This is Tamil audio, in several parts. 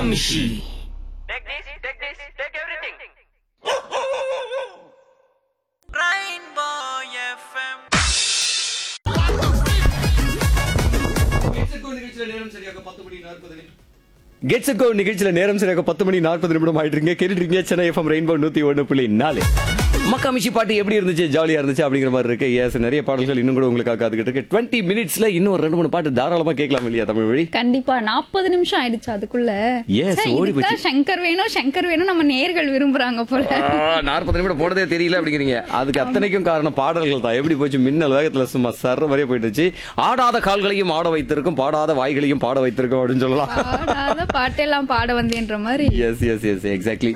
Makamishi. Take this, take this, take everything. Rainbow FM. கெட்ஸ் கோ நிகழ்ச்சியில நேரம் சரியாக பத்து மணி நாற்பது நிமிடம் ஆயிட்டு இருக்கீங்க கேட்டுட்டு இருக்கீங்க சென்னை எஃப்எம் ரெயின்போ நூத்தி ஒன்று புள்ளி நாலு மக்காமிஷி பாட்டு எப்படி இருந்துச்சு ஜாலியா இருந்துச்சு அப்படிங்கிற மாதிரி இருக்கு எஸ் நிறைய பாடல்கள் இன்னும் கூட உங்களுக்காக காத்துக்கிட்டு இருக்கு டுவெண்ட்டி மினிட்ஸ்ல இன்னும் ஒரு ரெண்டு மூணு பாட்டு தாராளமா கேட்கலாம் இல்லையா தமிழ் வழி கண்டிப்பா நாற்பது நிமிஷம் ஆயிடுச்சு அதுக்குள்ள Yes, ச்சே, ஓடி இதுக்குதான் போச்சு. சங்கர் வேணும் சங்கர் வேணும் நம்ம நேர்கள் விரும்புறாங்க போல நாற்பது நிமிடம் போனதே தெரியல அப்படிங்கிறீங்க அதுக்கு அத்தனைக்கும் காரணம் பாடல்கள் தான் எப்படி போச்சு மின்னல் வேகத்துல சும்மா சர்ற வரைய போயிட்டுச்சு ஆடாத கால்களையும் ஆட வைத்திருக்கும் பாடாத வாய்களையும் பாட வைத்திருக்கும் அப்படின்னு சொல்லலாம் பாடாத பாட்டெல்லாம் பாட வந்தேன்ற மாதிரி எஸ் எஸ் எஸ் எக்ஸாக்ட்லி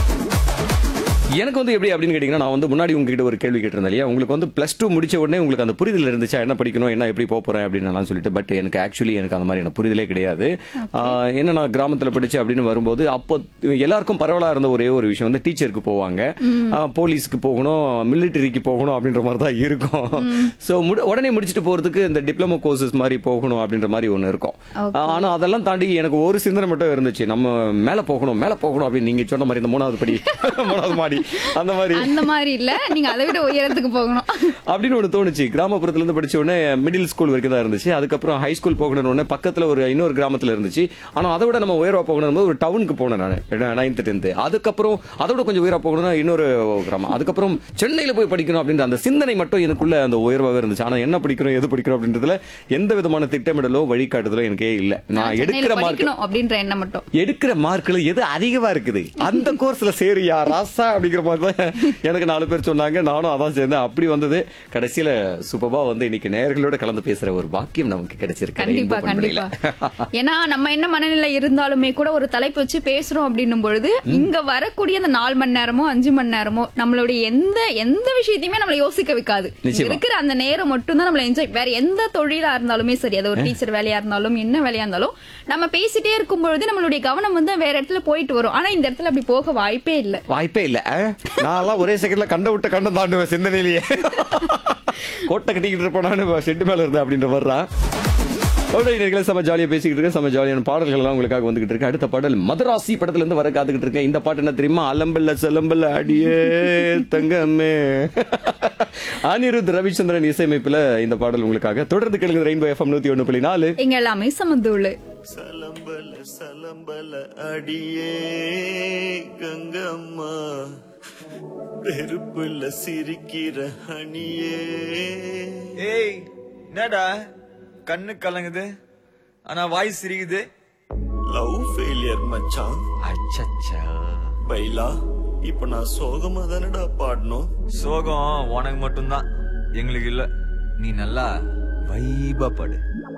எனக்கு வந்து எப்படி அப்படின்னு கேட்டீங்கன்னா நான் வந்து முன்னாடி உங்ககிட்ட ஒரு கேள்வி கேட்டிருந்தேன் இல்லையா உங்களுக்கு வந்து பிளஸ் டூ முடிச்ச உடனே உங்களுக்கு அந்த புரிதல் இருந்துச்சா என்ன படிக்கணும் என்ன எப்படி போக போறேன் அப்படின்னு நான் சொல்லிட்டு பட் எனக்கு ஆக்சுவலி எனக்கு அந்த மாதிரி எனக்கு புரிதலே கிடையாது ஆஹ் என்ன நான் கிராமத்துல படிச்சு அப்படின்னு வரும்போது அப்போ எல்லாருக்கும் பரவலா இருந்த ஒரே ஒரு விஷயம் வந்து டீச்சருக்கு போவாங்க ஆஹ் போலீஸ்க்கு போகணும் மிலிட்டரிக்கு போகணும் அப்படின்ற மாதிரி தான் இருக்கும் ஸோ உடனே முடிச்சுட்டு போறதுக்கு இந்த டிப்ளமோ கோர்சஸ் மாதிரி போகணும் அப்படின்ற மாதிரி ஒன்று இருக்கும் Okay. ஆனா அதெல்லாம் தாண்டி எனக்கு ஒரு சிந்தனை மட்டும் இருந்துச்சு நம்ம மேல போகணும் மேல போகணும் அப்படின்னு நீங்க சொன்ன மாதிரி இந்த மூணாவது படி மூணாவது மாடி அந்த மாதிரி அந்த மாதிரி இல்ல நீங்க அதை விட உயரத்துக்கு போகணும் அப்படின்னு ஒன்று தோணுச்சு கிராமப்புறத்துல இருந்து படிச்ச உடனே மிடில் ஸ்கூல் வரைக்கும் தான் இருந்துச்சு அதுக்கப்புறம் ஹை ஸ்கூல் போகணும் உடனே பக்கத்துல ஒரு இன்னொரு கிராமத்துல இருந்துச்சு ஆனா அதை விட நம்ம உயர்வா போகணும் ஒரு டவுனுக்கு போனேன் நான் நைன்த் டென்த் அதுக்கப்புறம் அதோட கொஞ்சம் உயரா போகணும்னா இன்னொரு கிராமம் அதுக்கப்புறம் சென்னையில போய் படிக்கணும் அப்படின்ற அந்த சிந்தனை மட்டும் எனக்குள்ள அந்த உயர்வாக இருந்துச்சு ஆனா என்ன படிக்கணும் எது படிக்கணும் அப்படின்றதுல எந்த விதமான திட்டமிடலோ வழிகாட்டுதலோ எனக்கே இல்ல நான் சென்னையில எடுக்கிற மார்க் படிக்கணும் அப்படின்ற எண்ணம் மட்டும் எடுக்கிற மார்க்ல எது அதிகமா இருக்குது அந்த கோர்ஸ்ல சேரியா ராசா அப்படிங்கிற மாதிரி தான் எனக்கு நாலு பேர் சொன்னாங்க நானும் அதான் சேர்ந்தேன் அப்படி வந்தது கடைசியில சூப்பரா வந்து இன்னைக்கு நேயர்களோட கலந்து பேசுற ஒரு பாக்கியம் நமக்கு கிடைச்சிருக்கு கண்டிப்பா Rainbow பண்பலையில. கண்டிப்பா ஏன்னா நம்ம என்ன மனநிலை இருந்தாலுமே கூட ஒரு தலைப்பு வச்சு பேசுறோம் அப்படின்னும் பொழுது இங்க வரக்கூடிய அந்த நாலு மணி நேரமோ அஞ்சு மணி நேரமோ நம்மளுடைய எந்த எந்த விஷயத்தையுமே நம்மள யோசிக்க வைக்காது நிச்சயமா. இருக்கிற அந்த நேரம் மட்டும் தான் நம்மள என்ஜாய் வேற எந்த தொழிலா இருந்தாலுமே சரி அது ஒரு டீச்சர் வேலையா இருந்தாலும் என்ன வேலையா இருந்தாலும் நம்ம பேசிட்டே இருக்கும் பொழுது நம்மளுடைய கவனம் வந்து வேற இடத்துல போயிட்டு வரும் ஆனா இந்த இடத்துல அப்படி போக வாய்ப்பே இல்ல வாய்ப்பே இல்ல நான் ஒரே செகண்ட்ல கண்ட விட்ட கண்ட தாண்டுவேன் சிந்தனையிலேயே கோட்டை கட்டிக்கிட்டு இருப்போம் நான் செட்டு மேல இருந்தேன் அப்படின்ற மாதிரி தான் நேர்களை செம ஜாலியா பேசிக்கிட்டு இருக்கேன் செம ஜாலியான பாடல்கள் எல்லாம் உங்களுக்காக வந்துகிட்டு இருக்கு அடுத்த பாடல் மதராசி படத்துல இருந்து வர காத்துக்கிட்டு இருக்கேன் இந்த பாட்டு என்ன தெரியுமா அலம்பல்ல செலம்பல்ல அடியே தங்கமே அனிருத் ரவிச்சந்திரன் இசையமைப்புல இந்த பாடல் உங்களுக்காக தொடர்ந்து கேளுங்க ரெயின்போ எஃப்எம் நூத்தி ஒண்ணு புள்ளி நாலு இங்க எல்லாமே சமந்தூள் சலம்பல சலம்பல அடியே கங்கம்மா வெறுப்புல சிரிக்கிற அணியே ஏய் என்னடா கண்ணு கலங்குது ஆனா வாய் சிரிக்குது லவ் ஃபெயிலியர் மச்சான் அச்சச்சா பைலா இப்ப நான் சோகமா தானடா பாடணும் சோகம் உனக்கு மட்டும்தான் எங்களுக்கு இல்ல நீ நல்லா வைபா படு